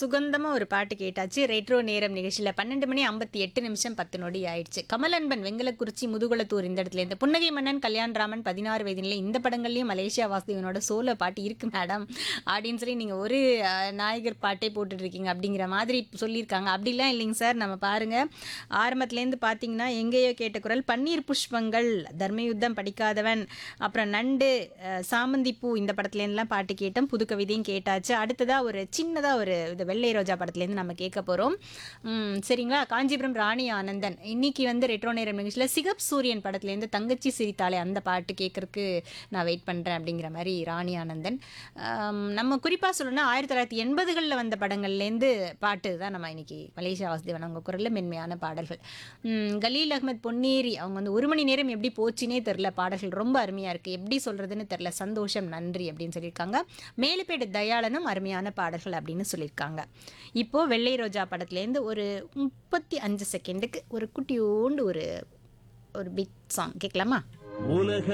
சுகந்தமாக ஒரு பாட்டு கேட்டாச்சு ரெட்ரோ நேரம் நிகழ்ச்சியில் பன்னெண்டு மணி ஐம்பத்தி எட்டு நிமிஷம் பத்து நொடி ஆயிடுச்சு கமலன்பன் வெங்கலக்குறிச்சி முதுகுளத்தூர் இந்த இடத்துல இந்த புன்னகை மன்னன் கல்யாண்ராமன் பதினாறு வயதிலே இந்த படங்கள்லையும் மலேசியா வாசுதேவனோட சோலோ பாட்டு இருக்கு மேடம் அப்படின்னு சொல்லி நீங்கள் ஒரு அஹ், நாயகர் பாட்டே போட்டுட்டு இருக்கீங்க அப்படிங்கிற மாதிரி சொல்லியிருக்காங்க அப்படிலாம் இல்லைங்க சார் நம்ம பாருங்க ஆரம்பத்துலேருந்து பார்த்தீங்கன்னா எங்கேயோ கேட்ட குரல் பன்னீர் புஷ்பங்கள் தர்மயுத்தம் படிக்காதவன் அப்புறம் நண்டு அஹ், சாமந்தி பூ இந்த படத்துலேருந்துலாம் பாட்டு கேட்டோம் புது கவிதையும் கேட்டாச்சு அடுத்ததாக ஒரு சின்னதாக ஒரு இது வெள்ளை ரோஜா படத்துலேருந்து நம்ம கேட்க போகிறோம் சரிங்களா காஞ்சிபுரம் ராணி ஆனந்தன் இன்னைக்கு வந்து ரெட்ரோ நேரம் நிகழ்ச்சியில் சிகப் சூரியன் படத்துலேருந்து தங்கச்சி சிரித்தாலே அந்த பாட்டு கேட்கறக்கு நான் வெயிட் பண்ணுறேன் அப்படிங்கிற மாதிரி ராணி ஆனந்தன் ஆம், நம்ம குறிப்பாக சொல்லணும்னா ஆயிரத்தி தொள்ளாயிரத்தி எண்பதுகளில் வந்த படங்கள்லேருந்து பாட்டு தான் நம்ம இன்னைக்கு மலேசியா வாசுதேவன் அவங்க குரலில் மென்மையான பாடல்கள் ம், கலீல் அகமத் பொன்னேரி அவங்க வந்து ஒரு மணி நேரம் எப்படி போச்சுனே தெரில பாடல்கள் ரொம்ப அருமையாக இருக்குது எப்படி சொல்கிறதுன்னு தெரில சந்தோஷம் நன்றி அப்படின்னு சொல்லியிருக்காங்க மேலுப்பேடு தயாளனும் அருமையான பாடல்கள் அப்படின்னு சொல்லியிருக்காங்க இப்போது வெள்ளை ரோஜா படத்துலேருந்து ஒரு முப்பத்தி அஞ்சு செகண்டுக்கு ஒரு குட்டியோண்டு ஒரு ஒரு பிட் சாங் கேட்கலாமா உலக